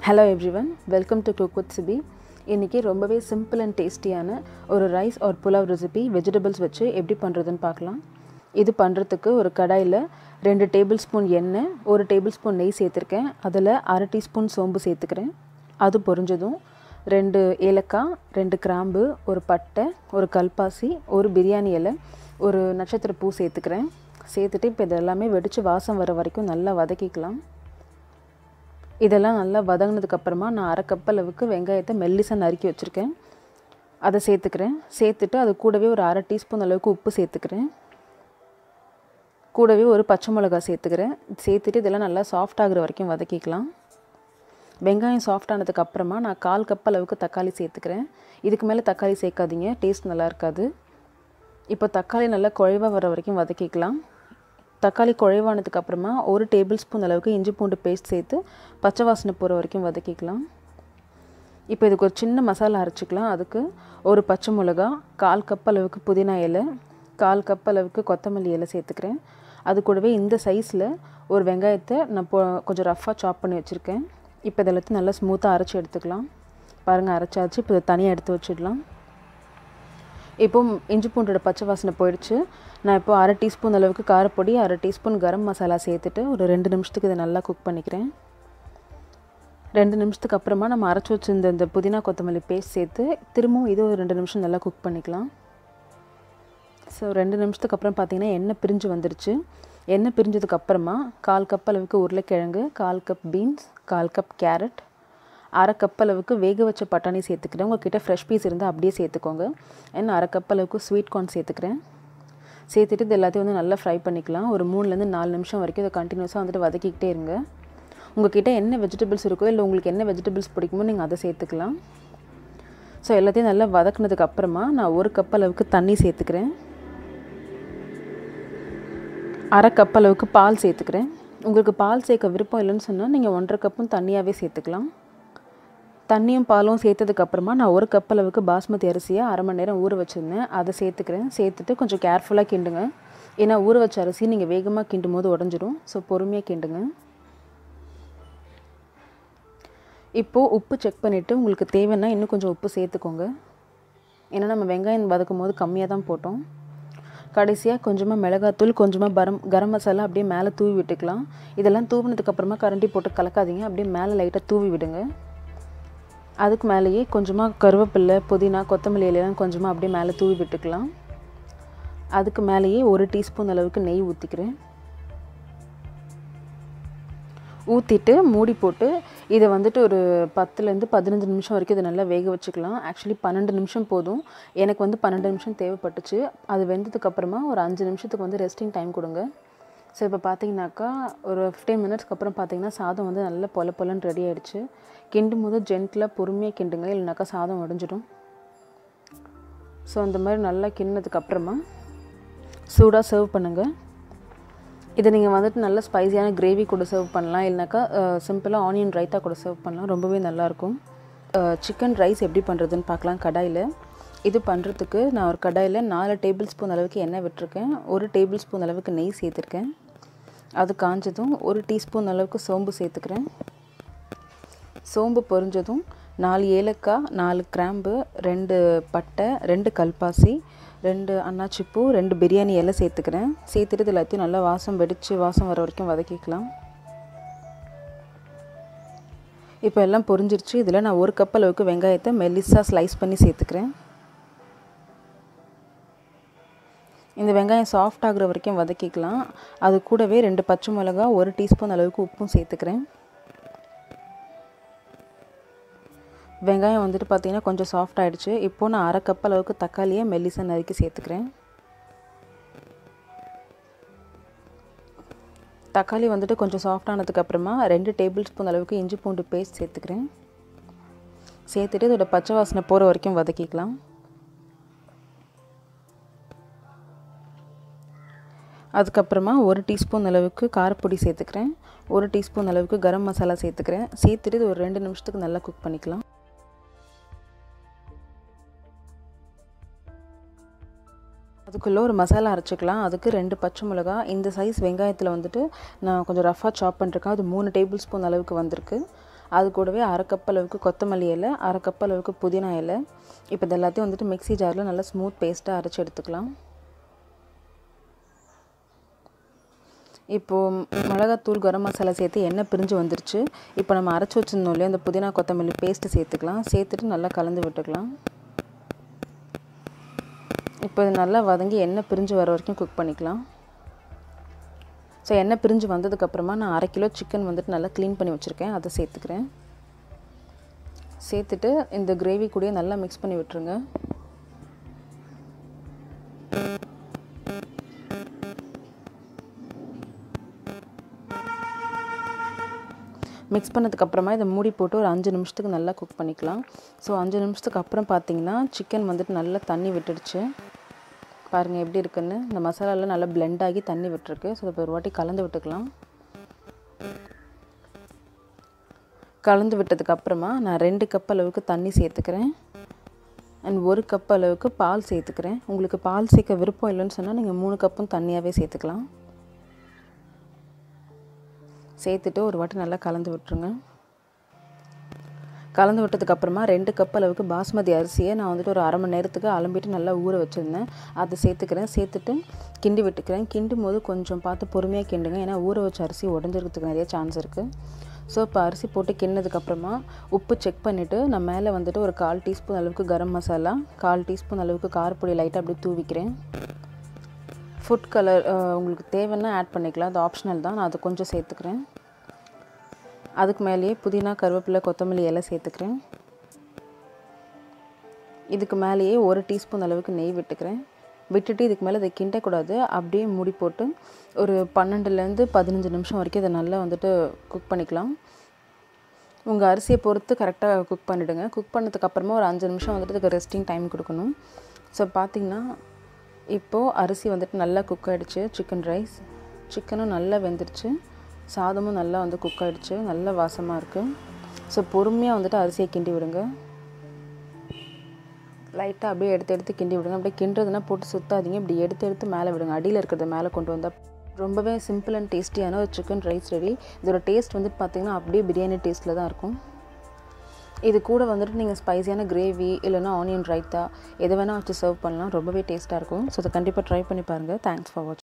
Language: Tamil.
hello everyone welcome to cook with Sibi இன்றைக்கி ரொம்பவே சிம்பிள் அண்ட் டேஸ்டியான ஒரு ரைஸ் ஒரு புலாவ் ரெசிபி வெஜிடபிள்ஸ் வச்சு எப்படி பண்ணுறதுன்னு பார்க்கலாம் இது பண்ணுறதுக்கு ஒரு கடாயில் ரெண்டு டேபிள் ஸ்பூன் எண்ணெய் ஒரு டேபிள் ஸ்பூன் நெய் சேர்த்துருக்கேன் அதில் அரை டீஸ்பூன் சோம்பு சேர்த்துக்கிறேன் அது பொரிஞ்சதும் ரெண்டு ஏலக்காய் ரெண்டு கிராம்பு ஒரு பட்டை ஒரு கல்பாசி ஒரு பிரியாணி இலை ஒரு நட்சத்திர பூ சேர்த்துக்கிறேன் சேர்த்துட்டு இப்போ இதெல்லாமே வெடித்து வாசம் வர வரைக்கும் நல்லா வதக்கிக்கலாம் இதெல்லாம் நல்லா வதங்கினதுக்கப்புறமா நான் அரை கப் அளவுக்கு வெங்காயத்தை மெல்லிசாக நறுக்கி வச்சுருக்கேன் அதை சேர்த்துக்கிறேன் சேர்த்துட்டு அது கூடவே ஒரு அரை டீஸ்பூன் அளவுக்கு உப்பு சேர்த்துக்கிறேன் கூடவே ஒரு பச்சை மிளகா சேர்த்துக்கிறேன் சேர்த்துட்டு இதெல்லாம் நல்லா சாஃப்ட் ஆகுற வரைக்கும் வதக்கிக்கலாம் வெங்காயம் சாஃப்ட் ஆனதுக்கப்புறமா நான் கால் கப் அளவுக்கு தக்காளி சேர்த்துக்கிறேன் இதுக்கு மேலே தக்காளி சேர்க்காதீங்க டேஸ்ட் நல்லா இருக்காது இப்போ தக்காளி நல்லா குழைவாக வர வரைக்கும் வதக்கிக்கலாம் தக்காளி குழைவானதுக்கு அப்புறமா ஒரு டேபிள் ஸ்பூன் அளவுக்கு இஞ்சி பூண்டு பேஸ்ட் சேர்த்து பச்சை வாசனை போகிற வரைக்கும் வதக்கிக்கலாம் இப்போ இதுக்கு ஒரு சின்ன மசாலா அரைச்சிக்கலாம் அதுக்கு ஒரு பச்சை மிளகா கால் கப் அளவுக்கு புதினா இலை கால் கப் அளவுக்கு கொத்தமல்லி இலை சேர்த்துக்கிறேன் அது கூடவே இந்த சைஸில் ஒரு வெங்காயத்தை நான் இப்போ கொஞ்சம் ரஃப்பாக சாப் பண்ணி வச்சுருக்கேன் இப்போ இதெல்லாத்தையும் நல்லா ஸ்மூத்தாக அரைச்சி எடுத்துக்கலாம் பாருங்கள் அரைச்சாச்சு இப்போ இதை தனியாக எடுத்து வச்சிடலாம் இப்போ இஞ்சி பூண்டோட பச்சை வாசனை போயிடுச்சு நான் இப்போ அரை டீஸ்பூன் அளவுக்கு காரப்பொடி அரை டீஸ்பூன் கரம் மசாலா சேர்த்துட்டு ஒரு ரெண்டு நிமிஷத்துக்கு இதை நல்லா குக் பண்ணிக்கிறேன் ரெண்டு நிமிஷத்துக்கு அப்புறமா நம்ம அரைச்சி வச்சிருந்த இந்த புதினா கொத்தமல்லி பேஸ்ட் சேர்த்து திரும்பவும் இது ஒரு ரெண்டு நிமிஷம் நல்லா குக் பண்ணிக்கலாம் ஸோ ரெண்டு நிமிஷத்துக்கு அப்புறம் பார்த்திங்கன்னா எண்ணெய் பிரிஞ்சு வந்துருச்சு எண்ணெய் பிரிஞ்சதுக்கு அப்புறமா கால் கப் அளவுக்கு உருளைக்கிழங்கு கால் கப் பீன்ஸ் கால் கப் கேரட் அரை கப் அளவுக்கு வேக வச்ச பட்டாணி சேர்த்துக்கிறேன் உங்கள்கிட்ட ஃப்ரெஷ் பீஸ் இருந்தால் அப்படியே சேர்த்துக்கோங்க என்ன அரை கப் அளவுக்கு ஸ்வீட் கார்ன் சேர்த்துக்கிறேன் சேர்த்துட்டு இது எல்லாத்தையும் வந்து நல்லா ஃப்ரை பண்ணிக்கலாம் ஒரு மூணுலேருந்து நாலு நிமிஷம் வரைக்கும் இதை கண்டினியூஸாக வந்துட்டு வதக்கிக்கிட்டே இருங்க உங்கள்கிட்ட என்ன வெஜிடபிள்ஸ் இருக்கோ இல்லை உங்களுக்கு என்ன வெஜிடபிள்ஸ் பிடிக்குமோ நீங்கள் அதை சேர்த்துக்கலாம் ஸோ எல்லாத்தையும் நல்லா வதக்குனதுக்கு அப்புறமா நான் ஒரு கப் அளவுக்கு தண்ணி சேர்த்துக்கிறேன் அரை கப் அளவுக்கு பால் சேர்த்துக்கிறேன் உங்களுக்கு பால் சேர்க்க விருப்பம் இல்லைன்னு சொன்னால் நீங்கள் ஒன்றரை கப்பும் தண்ணியாகவே சேர்த்துக்கலாம் தண்ணியும் பாலும் சேர்த்ததுக்கப்புறமா நான் ஒரு கப் அளவுக்கு பாஸ்மதி அரிசியை அரை மணி நேரம் ஊற வச்சுருந்தேன் அதை சேர்த்துக்கிறேன் சேர்த்துட்டு கொஞ்சம் கேர்ஃபுல்லாக கிண்டுங்க ஏன்னா ஊற வச்ச அரிசி நீங்கள் வேகமாக கிண்டும் போது உடஞ்சிரும் ஸோ பொறுமையாக கிண்டுங்க இப்போது உப்பு செக் பண்ணிவிட்டு உங்களுக்கு தேவைன்னா இன்னும் கொஞ்சம் உப்பு சேர்த்துக்கோங்க ஏன்னா நம்ம வெங்காயம் வதக்கும் போது கம்மியாக தான் போட்டோம் கடைசியாக கொஞ்சமாக மிளகாத்தூள் கொஞ்சமாக பரம் கரம் மசாலா அப்படியே மேலே தூவி விட்டுக்கலாம் இதெல்லாம் தூவினதுக்கப்புறமா கரண்டி போட்டு கலக்காதீங்க அப்படியே மேலே லைட்டாக தூவி விடுங்க அதுக்கு மேலேயே கொஞ்சமாக கருவேப்பில்லை புதினா கொத்தமல்லி இலையெல்லாம் கொஞ்சமாக அப்படியே மேலே தூவி விட்டுக்கலாம் அதுக்கு மேலேயே ஒரு டீஸ்பூன் அளவுக்கு நெய் ஊற்றிக்கிறேன் ஊற்றிட்டு மூடி போட்டு இதை வந்துட்டு ஒரு பத்துலேருந்து பதினஞ்சு நிமிஷம் வரைக்கும் இதை நல்லா வேக வச்சுக்கலாம் ஆக்சுவலி பன்னெண்டு நிமிஷம் போதும் எனக்கு வந்து பன்னெண்டு நிமிஷம் தேவைப்பட்டுச்சு அது வெந்ததுக்கப்புறமா ஒரு அஞ்சு நிமிஷத்துக்கு வந்து ரெஸ்டிங் டைம் கொடுங்க ஸோ இப்போ பார்த்தீங்கன்னாக்கா ஒரு ஃபிஃப்டீன் மினிட்ஸ்க்கு அப்புறம் பார்த்தீங்கன்னா சாதம் வந்து நல்லா பொல பொலன்னு ரெடி ஆகிடுச்சு கிண்டும் போது ஜென்டிலாக பொறுமையாக கிண்டுங்க இல்லைனாக்கா சாதம் உடஞ்சிடும் ஸோ அந்த மாதிரி நல்லா கிண்டினதுக்கு அப்புறமா சூடாக சர்வ் பண்ணுங்கள் இதை நீங்கள் வந்துட்டு நல்ல ஸ்பைசியான கிரேவி கூட சர்வ் பண்ணலாம் இல்லைனாக்கா சிம்பிளாக ஆனியன் ரைத்தா கூட சர்வ் பண்ணலாம் ரொம்பவே நல்லாயிருக்கும் சிக்கன் ரைஸ் எப்படி பண்ணுறதுன்னு பார்க்கலாம் கடாயில் இது பண்ணுறதுக்கு நான் ஒரு கடாயில் நாலு டேபிள் ஸ்பூன் அளவுக்கு எண்ணெய் விட்டுருக்கேன் ஒரு டேபிள் ஸ்பூன் அளவுக்கு நெய் சேர்த்துருக்கேன் அது காஞ்சதும் ஒரு டீஸ்பூன் அளவுக்கு சோம்பு சேர்த்துக்கிறேன் சோம்பு பொரிஞ்சதும் நாலு ஏலக்காய் நாலு கிராம்பு ரெண்டு பட்டை ரெண்டு கல்பாசி ரெண்டு அன்னாச்சிப்பூ ரெண்டு பிரியாணி இலை சேர்த்துக்கிறேன் சேர்த்துட்டு எல்லாத்தையும் நல்லா வாசம் வெடித்து வாசம் வர வரைக்கும் வதக்கிக்கலாம் இப்போ எல்லாம் பொரிஞ்சிருச்சு இதில் நான் ஒரு கப் அளவுக்கு வெங்காயத்தை மெல்லிஸாக ஸ்லைஸ் பண்ணி சேர்த்துக்கிறேன் இந்த வெங்காயம் சாஃப்ட் ஆகுற வரைக்கும் வதக்கிக்கலாம் அது கூடவே ரெண்டு பச்சை மிளகா ஒரு டீஸ்பூன் அளவுக்கு உப்பும் சேர்த்துக்கிறேன் வெங்காயம் வந்துட்டு பார்த்திங்கன்னா கொஞ்சம் சாஃப்ட் ஆகிடுச்சு இப்போது நான் அரை கப் அளவுக்கு தக்காளியை மெல்லிசாக நறுக்கி சேர்த்துக்கிறேன் தக்காளி வந்துட்டு கொஞ்சம் சாஃப்ட் ஆனதுக்கப்புறமா ரெண்டு டேபிள் ஸ்பூன் அளவுக்கு இஞ்சி பூண்டு பேஸ்ட் சேர்த்துக்கிறேன் சேர்த்துட்டு இதோட பச்சை வாசனை போகிற வரைக்கும் வதக்கிக்கலாம் அதுக்கப்புறமா ஒரு டீஸ்பூன் அளவுக்கு காரப்பொடி சேர்த்துக்கிறேன் ஒரு டீஸ்பூன் அளவுக்கு கரம் மசாலா சேர்த்துக்கிறேன் சேர்த்துட்டு இது ஒரு ரெண்டு நிமிஷத்துக்கு நல்லா குக் பண்ணிக்கலாம் அதுக்குள்ளே ஒரு மசாலா அரைச்சிக்கலாம் அதுக்கு ரெண்டு பச்சை மிளகா இந்த சைஸ் வெங்காயத்தில் வந்துட்டு நான் கொஞ்சம் ரஃபாக சாப் பண்ணிருக்கேன் அது மூணு டேபிள் ஸ்பூன் அளவுக்கு வந்திருக்கு அது கூடவே அரை கப் அளவுக்கு கொத்தமல்லி இலை அரை கப் அளவுக்கு புதினா இலை இப்போ இது எல்லாத்தையும் வந்துட்டு மிக்ஸி ஜாரில் நல்லா ஸ்மூத் பேஸ்ட்டாக அரைச்சி எடுத்துக்கலாம் இப்போது மிளகாத்தூள் கரம் மசாலா சேர்த்து எண்ணெய் பிரிஞ்சு வந்துருச்சு இப்போ நம்ம அரைச்சி வச்சிருந்தோம் இல்லையா அந்த புதினா கொத்தமல்லி பேஸ்ட்டு சேர்த்துக்கலாம் சேர்த்துட்டு நல்லா கலந்து விட்டுக்கலாம் இப்போ இது நல்லா வதங்கி எண்ணெய் பிரிஞ்சு வர வரைக்கும் குக் பண்ணிக்கலாம் ஸோ எண்ணெய் பிரிஞ்சு வந்ததுக்கப்புறமா நான் அரை கிலோ சிக்கன் வந்துட்டு நல்லா க்ளீன் பண்ணி வச்சுருக்கேன் அதை சேர்த்துக்கிறேன் சேர்த்துட்டு இந்த கிரேவி கூடயே நல்லா மிக்ஸ் பண்ணி விட்டுருங்க மிக்ஸ் பண்ணதுக்கப்புறமா இதை மூடி போட்டு ஒரு அஞ்சு நிமிஷத்துக்கு நல்லா குக் பண்ணிக்கலாம் ஸோ அஞ்சு நிமிஷத்துக்கு அப்புறம் பார்த்தீங்கன்னா சிக்கன் வந்துட்டு நல்லா தண்ணி விட்டுடுச்சு பாருங்கள் எப்படி இருக்குன்னு இந்த மசாலாலாம் நல்லா பிளெண்ட் ஆகி தண்ணி விட்டுருக்கு ஸோ இப்போ ஒரு வாட்டி கலந்து விட்டுக்கலாம் கலந்து விட்டதுக்கப்புறமா நான் ரெண்டு கப் அளவுக்கு தண்ணி சேர்த்துக்கிறேன் அண்ட் ஒரு கப் அளவுக்கு பால் சேர்த்துக்கிறேன் உங்களுக்கு பால் சேர்க்க விருப்பம் இல்லைன்னு சொன்னால் நீங்கள் மூணு கப்பும் தண்ணியாகவே சேர்த்துக்கலாம் சேர்த்துட்டு ஒரு வாட்டி நல்லா கலந்து விட்டுருங்க கலந்து விட்டதுக்கப்புறமா ரெண்டு கப் அளவுக்கு பாஸ்மதி அரிசியை நான் வந்துட்டு ஒரு அரை மணி நேரத்துக்கு அலம்பிட்டு நல்லா ஊற வச்சுருந்தேன் அதை சேர்த்துக்கிறேன் சேர்த்துட்டு கிண்டி விட்டுக்கிறேன் கிண்டும் போது கொஞ்சம் பார்த்து பொறுமையாக கிண்டுங்க ஏன்னா ஊற வச்ச அரிசி உடஞ்சிருக்கிறதுக்கு நிறைய சான்ஸ் இருக்குது ஸோ இப்போ அரிசி போட்டு கிண்ணதுக்கப்புறமா உப்பு செக் பண்ணிவிட்டு நான் மேலே வந்துட்டு ஒரு கால் டீஸ்பூன் அளவுக்கு கரம் மசாலா கால் டீஸ்பூன் அளவுக்கு காரப்பொடி லைட்டாக அப்படி தூவிக்கிறேன் ஃபுட் கலர் உங்களுக்கு தேவைன்னா ஆட் பண்ணிக்கலாம் அது ஆப்ஷனல் தான் நான் அது கொஞ்சம் சேர்த்துக்கிறேன் அதுக்கு மேலேயே புதினா கருவேப்பிலை கொத்தமல்லி இலை சேர்த்துக்கிறேன் இதுக்கு மேலேயே ஒரு டீஸ்பூன் அளவுக்கு நெய் விட்டுக்கிறேன் விட்டுட்டு இதுக்கு மேலே இதை கிண்டக்கூடாது அப்படியே மூடி போட்டு ஒரு பன்னெண்டுலேருந்து பதினஞ்சு நிமிஷம் வரைக்கும் இதை நல்லா வந்துட்டு குக் பண்ணிக்கலாம் உங்கள் அரிசியை பொறுத்து கரெக்டாக குக் பண்ணிவிடுங்க குக் பண்ணதுக்கப்புறமா ஒரு அஞ்சு நிமிஷம் வந்துட்டு இதுக்கு ரெஸ்டிங் டைம் கொடுக்கணும் ஸோ பார்த்திங்கன்னா இப்போது அரிசி வந்துட்டு நல்லா குக் ஆகிடுச்சு சிக்கன் ரைஸ் சிக்கனும் நல்லா வெந்துடுச்சு சாதமும் நல்லா வந்து குக் ஆகிடுச்சு நல்ல வாசமாக இருக்குது ஸோ பொறுமையாக வந்துட்டு அரிசியை கிண்டி விடுங்க லைட்டாக அப்படியே எடுத்து எடுத்து கிண்டி விடுங்க அப்படியே கிண்டுறதுனா போட்டு சுத்தாதீங்க இப்படி எடுத்து எடுத்து மேலே விடுங்க அடியில் இருக்கிறத மேலே கொண்டு வந்தால் ரொம்பவே சிம்பிள் அண்ட் டேஸ்டியான ஒரு சிக்கன் ரைஸ் ரெடி இதோட டேஸ்ட் வந்துட்டு பார்த்திங்கன்னா அப்படியே பிரியாணி டேஸ்ட்டில் தான் இருக்கும் இது கூட வந்துட்டு நீங்கள் ஸ்பைசியான கிரேவி இல்லைனா ஆனியன் ரைத்தா எது வேணால் வச்சு சர்வ் பண்ணலாம் ரொம்பவே டேஸ்ட்டாக இருக்கும் ஸோ அதை கண்டிப்பாக ட்ரை பண்ணி பாருங்கள் தேங்க்ஸ் ஃபார் வாட்சிங்